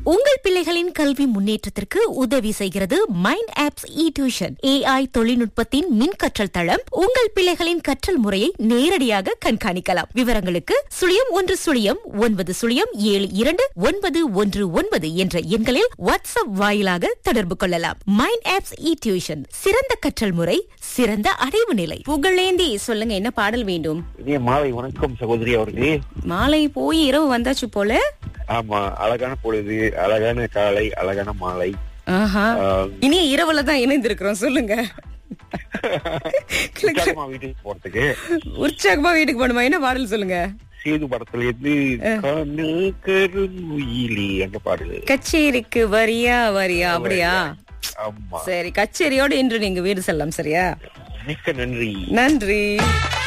உங்கள் பிள்ளைகளின் கல்வி முன்னேற்றத்திற்கு உதவி செய்கிறது mind apps e tuition AI தொழில்நுட்பத்தின் மின் கற்றல் தளம் உங்கள் பிள்ளைகளின் கற்றல் முறையை நேரடியாக கண்காணிக்கலாம் விவரங்களுக்கு சுழியம் ஒன்று சுழியம் ஒன்பது சுழியம் ஏழு இரண்டு ஒன்பது ஒன்று ஒன்பது என்ற எண்களில் வாட்ஸ்அப் வாயிலாக தொடர்பு கொள்ளலாம் மைண்ட் ஆப்ஸ் இ டியூஷன் சிறந்த கற்றல் முறை சிறந்த அடைவு நிலை புகழேந்தி சொல்லுங்க என்ன பாடல் வேண்டும் இனிய மாலை வணக்கம் சகோதரி அவர்களே மாலை போய் இரவு வந்தாச்சு போல ஆமா அழகான பொழுது அழகான காலை அழகான மாலை ஆஹா ஆஹ், இனிய இரவுல தான் இணைந்திருக்கிறோம் சொல்லுங்க உற்சாகமா வீட்டுக்கு போறதுக்கு உற்சாகமா வீட்டுக்கு போகணுமா என்ன பாடல் சொல்லுங்க சேது படத்துல இருந்து கண்ணு கருங்குயிலி அந்த பாடல் கச்சேரிக்கு வரியா வரியா அப்படியா ஆமா சரி கச்சேரியோட இன்று நீங்க வீடு செல்லலாம் சரியா மிக்க நன்றி நன்றி